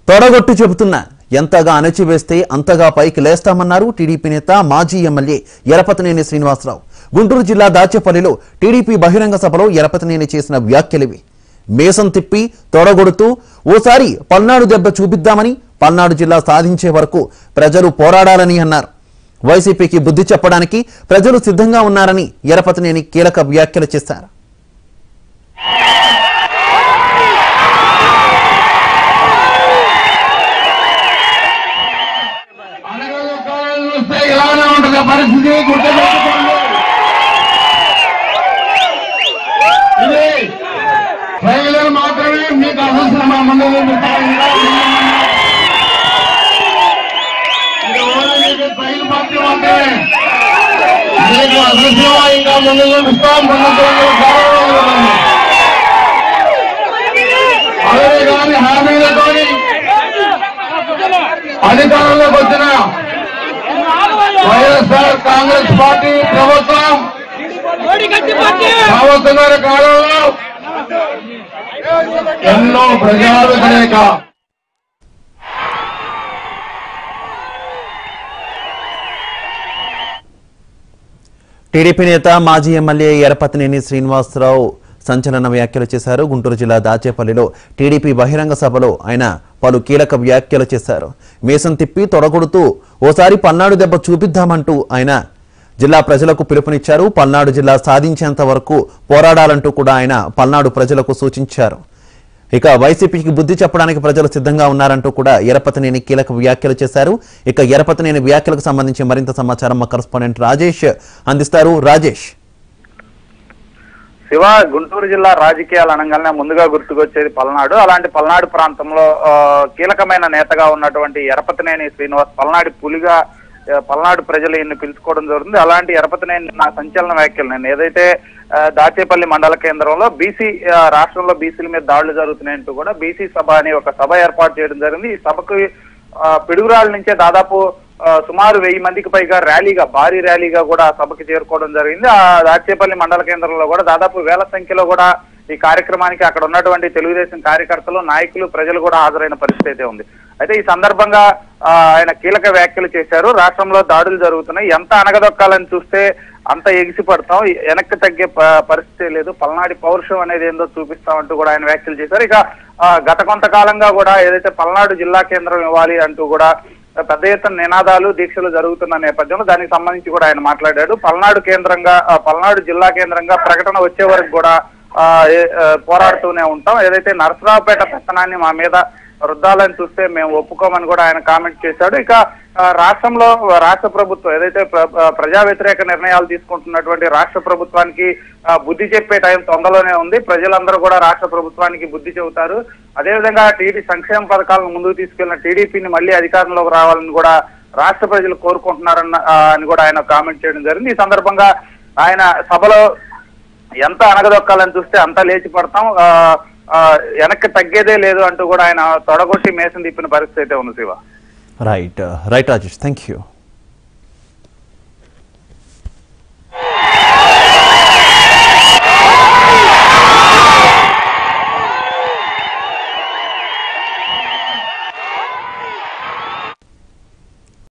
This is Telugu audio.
తొడగొట్టు చెబుతున్నా ఎంతగా అణచివేస్తే అంతగా పైకి లేస్తామన్నారు టీడీపీ నేత మాజీ ఎమ్మెల్యే ఎరపతినేని శ్రీనివాసరావు గుంటూరు జిల్లా దాచేపల్లిలో టీడీపీ బహిరంగ సభలో ఎరపతినేని చేసిన వ్యాఖ్యలివి మేసం తిప్పి తొడగొడుతూ ఓసారి పల్నాడు దెబ్బ చూపిద్దామని పల్నాడు జిల్లా సాధించే వరకు ప్రజలు పోరాడాలని అన్నారు వైసీపీకి బుద్ధి చెప్పడానికి ప్రజలు సిద్ధంగా ఉన్నారని ఎరపతినేని కీలక వ్యాఖ్యలు చేశారు అనగలు కాలాలు చూస్తే ఇలానే ఉంటుంది పరిస్థితి గుర్తుపెట్టుకోండి ఇది ట్రైలర్ మాత్రమే మీకు అసలు మా మండలి ఇది ఓన్లీ మీకు ట్రైల్ మాత్రం మాత్రమే మీకు అసలు ఇంకా ముందు చూపిస్తాం ముందు అదే కానీ హామీలతోని అధికారంలోకి వచ్చిన వైఎస్ఆర్ కాంగ్రెస్ పార్టీ ప్రభుత్వం సంవత్సరాల కాలంలో ఎన్నో ప్రజా వ్యతిరేక టీడీపీ నేత మాజీ ఎమ్మెల్యే ఎరపతినేని శ్రీనివాసరావు సంచలన వ్యాఖ్యలు చేశారు గుంటూరు జిల్లా దాచేపల్లిలో టీడీపీ బహిరంగ సభలో ఆయన పలు కీలక వ్యాఖ్యలు చేశారు మీసం తిప్పి తొడగొడుతూ ఓసారి పల్నాడు దెబ్బ చూపిద్దామంటూ ఆయన జిల్లా ప్రజలకు పిలుపునిచ్చారు పల్నాడు జిల్లా సాధించేంత వరకు పోరాడాలంటూ కూడా ఆయన పల్నాడు ప్రజలకు సూచించారు ఇక వైసీపీకి బుద్ధి చెప్పడానికి ప్రజలు సిద్ధంగా ఉన్నారంటూ కూడా ఎరపతినేని కీలక వ్యాఖ్యలు చేశారు ఇక ఎరపతినేని వ్యాఖ్యలకు సంబంధించి మరింత సమాచారం మా కరస్పాండెంట్ రాజేష్ అందిస్తారు రాజేష్ శివ గుంటూరు జిల్లా రాజకీయాలు అనగానే ముందుగా గుర్తుకొచ్చేది పల్నాడు అలాంటి పల్నాడు ప్రాంతంలో ఆ, కీలకమైన నేతగా ఉన్నటువంటి ఎరపతినేని శ్రీనివాస్ పల్నాడు పులిగా ఆ, పల్నాడు ప్రజలు ఈయన్ని పిలుచుకోవడం జరుగుతుంది అలాంటి ఎరపతినేని నా సంచలన వ్యాఖ్యలు నేను ఏదైతే ఆ, దాచేపల్లి మండల కేంద్రంలో బీసీ ఆ, రాష్ట్రంలో బీసీల మీద దాడులు జరుగుతున్నాయంటూ కూడా బీసీ సభ అని ఒక సభ ఏర్పాటు చేయడం జరిగింది ఈ సభకు ఆ, పిడుగురాళ్ళ నుంచే దాదాపు ఆ, సుమారు వెయ్యి మందికి పైగా ర్యాలీగా భారీ ర్యాలీగా కూడా ఆ సభకి చేరుకోవడం జరిగింది ఆ దాచేపల్లి మండల కేంద్రంలో కూడా దాదాపు వేల సంఖ్యలో కూడా ఈ కార్యక్రమానికి అక్కడ ఉన్నటువంటి తెలుగుదేశం కార్యకర్తలు నాయకులు ప్రజలు కూడా హాజరైన పరిస్థితి అయితే ఉంది అయితే ఈ సందర్భంగా ఆ, ఆయన కీలక వ్యాఖ్యలు చేశారు రాష్ట్రంలో దాడులు జరుగుతున్నాయి ఎంత అనగదొక్కాలని చూస్తే అంత ఎగిసి పడతాం వెనక్కి తగ్గే ప- పరిస్థితి లేదు పల్నాడి పౌరుషం అనేది ఏందో చూపిస్తామంటూ కూడా ఆయన వ్యాఖ్యలు చేశారు ఇక ఆ, గత కొంతకాలంగా కూడా ఏదైతే పల్నాడు జిల్లా కేంద్రం ఇవ్వాలి అంటూ కూడా పెద్ద ఎత్తున నినాదాలు దీక్షలు జరుగుతున్న నేపథ్యంలో దానికి సంబంధించి కూడా ఆయన మాట్లాడాడు పల్నాడు కేంద్రంగా ఆ, పల్నాడు జిల్లా కేంద్రంగా ప్రకటన వచ్చే వరకు కూడా ఆ, ఏ- ఆ, పోరాడుతూనే ఉంటాం ఏదైతే నరసరావుపేట పెత్తనాన్ని మా మీద రుద్దాలని చూస్తే మేము ఒప్పుకోమని కూడా ఆయన కామెంట్ చేశాడు ఇక ఆ, రాష్ట్రంలో రాష్ట్ర ప్రభుత్వం ఏదైతే ప్ర- ఆ, ప్రజా వ్యతిరేక నిర్ణయాలు తీసుకుంటున్నటువంటి రాష్ట్ర ప్రభుత్వానికి ఆ, బుద్ధి చెప్పే టైం తొందరలోనే ఉంది ప్రజలందరూ కూడా రాష్ట్ర ప్రభుత్వానికి బుద్ధి చెబుతారు అదేవిధంగా టీడీ సంక్షేమ పథకాలను ముందుకు తీసుకెళ్లిన టీడీపీని మళ్ళీ అధికారంలోకి రావాలని కూడా రాష్ట్ర ప్రజలు కోరుకుంటున్నారన్న ఆ, అని కూడా ఆయన కామెంట్ చేయడం జరిగింది ఈ సందర్భంగా ఆయన సభలో ఎంత అనగదొక్కాలని చూస్తే అంతా లేచి పడతాం ఆ, ఆ, వెనక్కి తగ్గేదే లేదు అంటూ కూడా ఆయన తొడగొట్టి మేసం తిప్పిన పరిస్థితి అయితే ఉంది Shiva right right Rajesh thank you